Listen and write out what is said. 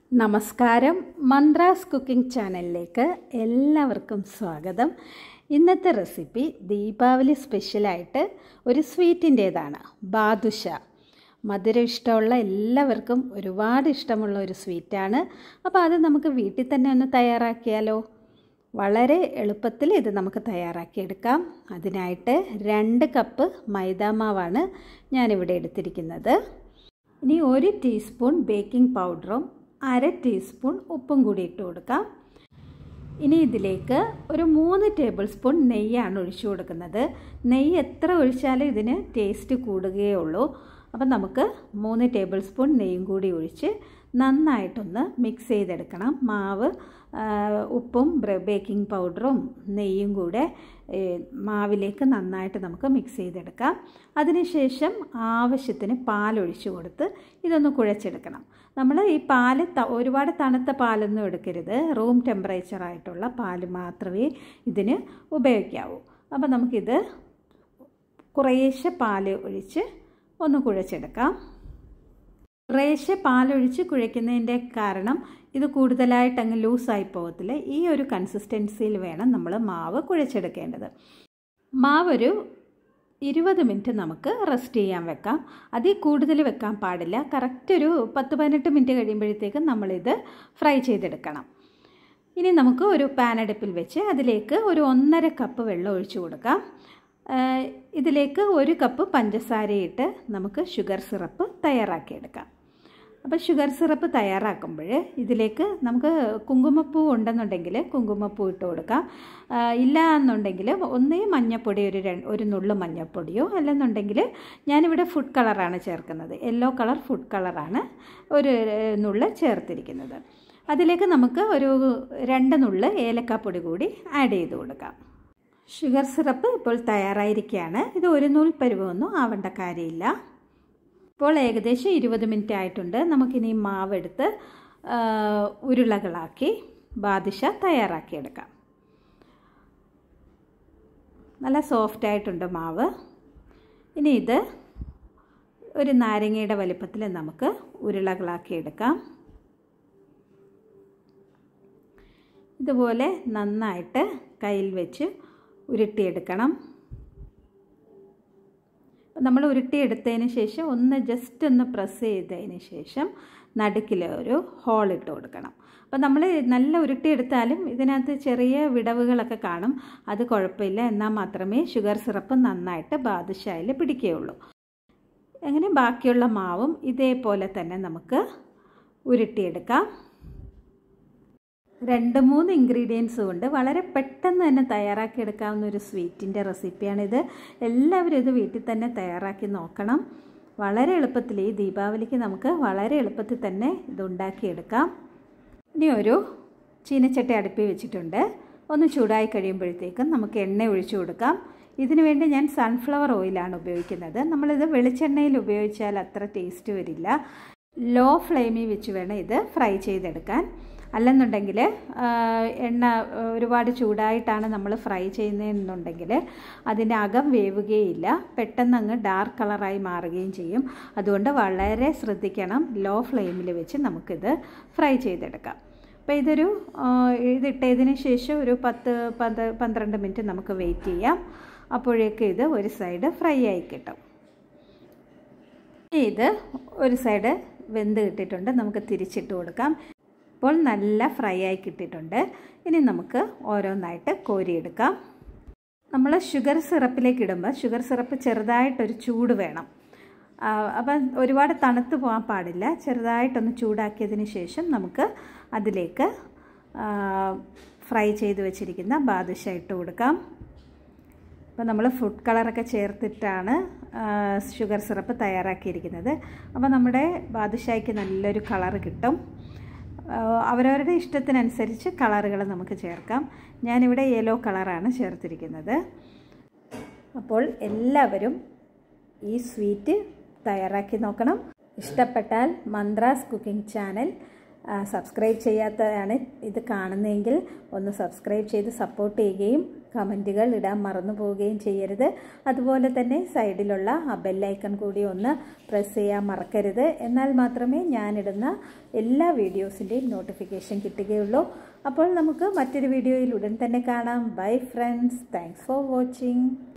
നമസ്കാരം mantras cooking ചാനലിലേക്ക് എല്ലാവർക്കും സ്വാഗതം ഇന്നത്തെ റെസിപ്പി ദീപാവലി സ്പെഷ്യലായിട്ട് ഒരു സ്വീറ്റിൻ്റേതാണ് ബാദുഷ മധുരം ഇഷ്ടമുള്ള എല്ലാവർക്കും ഒരുപാട് ഇഷ്ടമുള്ള ഒരു സ്വീറ്റാണ് അപ്പോൾ അത് നമുക്ക് വീട്ടിൽ തന്നെ ഒന്ന് തയ്യാറാക്കിയാലോ വളരെ എളുപ്പത്തിൽ ഇത് നമുക്ക് തയ്യാറാക്കിയെടുക്കാം അതിനായിട്ട് രണ്ട് കപ്പ് മൈദാമാവാണ് ഞാനിവിടെ എടുത്തിരിക്കുന്നത് ഇനി ഒരു ടീസ്പൂൺ ബേക്കിംഗ് പൗഡറും അര ടീസ്പൂൺ ഉപ്പും കൂടി ഇട്ട് കൊടുക്കാം ഇനി ഇതിലേക്ക് ഒരു മൂന്ന് ടേബിൾ സ്പൂൺ നെയ്യാണ് ഒഴിച്ചു കൊടുക്കുന്നത് നെയ്യ് എത്ര ഒഴിച്ചാലും ഇതിന് ടേസ്റ്റ് കൂടുകയേ ഉള്ളൂ അപ്പം നമുക്ക് മൂന്ന് ടേബിൾ സ്പൂൺ നെയ്യും കൂടി ഒഴിച്ച് നന്നായിട്ടൊന്ന് മിക്സ് ചെയ്തെടുക്കണം മാവ് ഉപ്പും ബേക്കിംഗ് പൗഡറും നെയ്യും കൂടെ മാവിലേക്ക് നന്നായിട്ട് നമുക്ക് മിക്സ് ചെയ്തെടുക്കാം അതിനുശേഷം ആവശ്യത്തിന് പാലൊഴിച്ച് കൊടുത്ത് ഇതൊന്ന് കുഴച്ചെടുക്കണം നമ്മൾ ഈ പാല് ഒരുപാട് തണുത്ത പാലൊന്നും എടുക്കരുത് റൂം ടെമ്പറേച്ചർ ആയിട്ടുള്ള പാല് മാത്രമേ ഇതിന് ഉപയോഗിക്കാവൂ അപ്പോൾ നമുക്കിത് കുറേശ്ശെ പാല് ഒഴിച്ച് ഒന്ന് കുഴച്ചെടുക്കാം കുറേശ്ശെ പാലൊഴിച്ച് കുഴയ്ക്കുന്നതിൻ്റെ കാരണം ഇത് കൂടുതലായിട്ട് അങ്ങ് ലൂസായി പോകത്തില്ല ഈ ഒരു കൺസിസ്റ്റൻസിയിൽ വേണം നമ്മൾ മാവ് കുഴച്ചെടുക്കേണ്ടത് മാവൊരു ഇരുപത് മിനിറ്റ് നമുക്ക് റെസ്റ്റ് ചെയ്യാൻ വെക്കാം അതിൽ കൂടുതൽ വെക്കാൻ പാടില്ല കറക്റ്റ് ഒരു പത്ത് പതിനെട്ട് മിനിറ്റ് കഴിയുമ്പോഴത്തേക്കും നമ്മളിത് ഫ്രൈ ചെയ്തെടുക്കണം ഇനി നമുക്ക് ഒരു പാൻ അടുപ്പിൽ വെച്ച് അതിലേക്ക് ഒരു ഒന്നര കപ്പ് വെള്ളം ഒഴിച്ചു കൊടുക്കാം ഇതിലേക്ക് ഒരു കപ്പ് പഞ്ചസാരയിട്ട് നമുക്ക് ഷുഗർ സിറപ്പ് തയ്യാറാക്കിയെടുക്കാം അപ്പോൾ ഷുഗർ സിറപ്പ് തയ്യാറാക്കുമ്പോൾ ഇതിലേക്ക് നമുക്ക് കുങ്കുമപ്പൂ ഉണ്ടെന്നുണ്ടെങ്കിൽ കുങ്കുമപ്പൂ ഇട്ട് കൊടുക്കാം ഇല്ല എന്നുണ്ടെങ്കിൽ ഒന്നേ മഞ്ഞപ്പൊടി ഒരു ഒരു നുള്ളു മഞ്ഞപ്പൊടിയോ അല്ലെന്നുണ്ടെങ്കിൽ ഞാനിവിടെ ഫുഡ് കളറാണ് ചേർക്കുന്നത് യെല്ലോ കളർ ഫുഡ് കളറാണ് ഒരു നുള്ള് ചേർത്തിരിക്കുന്നത് അതിലേക്ക് നമുക്ക് ഒരു രണ്ട് നുള്ള് ഏലക്കാപ്പൊടി കൂടി ആഡ് ചെയ്ത് കൊടുക്കാം ഷുഗർ സിറപ്പ് ഇപ്പോൾ തയ്യാറായിരിക്കുകയാണ് ഇത് ഒരു നൂൽ പരുവമൊന്നും ആവേണ്ട കാര്യമില്ല ഇപ്പോൾ ഏകദേശം ഇരുപത് മിനിറ്റ് ആയിട്ടുണ്ട് നമുക്കിനി മാവെടുത്ത് ഉരുളകളാക്കി ബാദിഷ തയ്യാറാക്കിയെടുക്കാം നല്ല സോഫ്റ്റ് ആയിട്ടുണ്ട് മാവ് ഇനി ഇത് ഒരു നാരങ്ങയുടെ വലിപ്പത്തിൽ നമുക്ക് ഉരുളകളാക്കി എടുക്കാം ഇതുപോലെ നന്നായിട്ട് കയ്യിൽ വെച്ച് ഉരുട്ടിയെടുക്കണം നമ്മൾ ഉരുട്ടിയെടുത്തതിന് ശേഷം ഒന്ന് ജസ്റ്റ് ഒന്ന് പ്രസ് ചെയ്തതിന് ശേഷം നടുക്കിൽ ഒരു ഹോൾ ഇട്ട് കൊടുക്കണം അപ്പോൾ നമ്മൾ നല്ല ഉരുട്ടിയെടുത്താലും ഇതിനകത്ത് ചെറിയ വിടവുകളൊക്കെ കാണും അത് കുഴപ്പമില്ല എന്നാൽ മാത്രമേ ഷുഗർ സിറപ്പ് നന്നായിട്ട് ബാദുഷായിൽ പിടിക്കുകയുള്ളൂ അങ്ങനെ ബാക്കിയുള്ള മാവും ഇതേപോലെ തന്നെ നമുക്ക് ഉരുട്ടിയെടുക്കാം രണ്ട് മൂന്ന് ഇൻഗ്രീഡിയൻസ് കൊണ്ട് വളരെ പെട്ടെന്ന് തന്നെ തയ്യാറാക്കി എടുക്കാവുന്ന ഒരു സ്വീറ്റിൻ്റെ റെസിപ്പിയാണിത് എല്ലാവരും ഇത് വീട്ടിൽ തന്നെ തയ്യാറാക്കി നോക്കണം വളരെ എളുപ്പത്തിൽ ഈ ദീപാവലിക്ക് നമുക്ക് വളരെ എളുപ്പത്തിൽ തന്നെ ഇത് ഉണ്ടാക്കിയെടുക്കാം ഇനി ഒരു ചീനച്ചട്ടി അടുപ്പിൽ വെച്ചിട്ടുണ്ട് ഒന്ന് ചൂടായി കഴിയുമ്പോഴത്തേക്കും നമുക്ക് എണ്ണ ഒഴിച്ചു കൊടുക്കാം ഇതിനു വേണ്ടി ഞാൻ സൺഫ്ലവർ ഓയിലാണ് ഉപയോഗിക്കുന്നത് നമ്മളിത് വെളിച്ചെണ്ണയിൽ ഉപയോഗിച്ചാൽ അത്ര ടേസ്റ്റ് വരില്ല ലോ ഫ്ലെയിമിൽ വെച്ച് വേണം ഇത് ഫ്രൈ ചെയ്തെടുക്കാൻ അല്ലെന്നുണ്ടെങ്കിൽ എണ്ണ ഒരുപാട് ചൂടായിട്ടാണ് നമ്മൾ ഫ്രൈ ചെയ്യുന്നതെന്നുണ്ടെങ്കിൽ അതിൻ്റെ അകം വേവുകയില്ല പെട്ടെന്ന് അങ്ങ് ഡാർക്ക് കളറായി മാറുകയും ചെയ്യും അതുകൊണ്ട് വളരെ ശ്രദ്ധിക്കണം ലോ ഫ്ലെയിമിൽ വെച്ച് നമുക്കിത് ഫ്രൈ ചെയ്തെടുക്കാം അപ്പോൾ ഇതൊരു ഇതിട്ടതിന് ശേഷം ഒരു പത്ത് പന്ത് പന്ത്രണ്ട് മിനിറ്റ് നമുക്ക് വെയിറ്റ് ചെയ്യാം അപ്പോഴേക്ക് ഇത് ഒരു സൈഡ് ഫ്രൈ ആയി കിട്ടും ഇത് ഒരു സൈഡ് വെന്ത് കിട്ടിയിട്ടുണ്ട് നമുക്ക് തിരിച്ചിട്ട് കൊടുക്കാം ഇപ്പോൾ നല്ല ഫ്രൈ ആയി കിട്ടിയിട്ടുണ്ട് ഇനി നമുക്ക് ഓരോന്നായിട്ട് കോരിയെടുക്കാം നമ്മൾ ഷുഗർ സിറപ്പിലേക്ക് ഇടുമ്പോൾ ഷുഗർ സിറപ്പ് ചെറുതായിട്ടൊരു ചൂട് വേണം അപ്പം ഒരുപാട് തണുത്ത് പോകാൻ പാടില്ല ചെറുതായിട്ടൊന്ന് ചൂടാക്കിയതിന് ശേഷം നമുക്ക് അതിലേക്ക് ഫ്രൈ ചെയ്ത് വെച്ചിരിക്കുന്ന ബാദുഷ ഇട്ട് കൊടുക്കാം അപ്പോൾ നമ്മൾ ഫുഡ് കളറൊക്കെ ചേർത്തിട്ടാണ് ഷുഗർ സിറപ്പ് തയ്യാറാക്കിയിരിക്കുന്നത് അപ്പോൾ നമ്മുടെ ബാദുഷായ്ക്ക് നല്ലൊരു കളറ് കിട്ടും അവരവരുടെ ഇഷ്ടത്തിനനുസരിച്ച് കളറുകൾ നമുക്ക് ചേർക്കാം ഞാനിവിടെ യെല്ലോ കളറാണ് ചേർത്തിരിക്കുന്നത് അപ്പോൾ എല്ലാവരും ഈ സ്വീറ്റ് തയ്യാറാക്കി നോക്കണം ഇഷ്ടപ്പെട്ടാൽ മന്ത്രാസ് കുക്കിംഗ് ചാനൽ സബ്സ്ക്രൈബ് ചെയ്യാത്തതാണ് ഇത് കാണുന്നതെങ്കിൽ ഒന്ന് സബ്സ്ക്രൈബ് ചെയ്ത് സപ്പോർട്ട് ചെയ്യുകയും കമൻറ്റുകൾ ഇടാൻ മറന്നു പോവുകയും ചെയ്യരുത് അതുപോലെ തന്നെ സൈഡിലുള്ള ആ ബെല്ലൈക്കൺ കൂടി ഒന്ന് പ്രസ് ചെയ്യാൻ മറക്കരുത് എന്നാൽ മാത്രമേ ഞാനിടുന്ന എല്ലാ വീഡിയോസിൻ്റെയും നോട്ടിഫിക്കേഷൻ കിട്ടുകയുള്ളൂ അപ്പോൾ നമുക്ക് മറ്റൊരു വീഡിയോയിൽ ഉടൻ തന്നെ കാണാം bye friends thanks for watching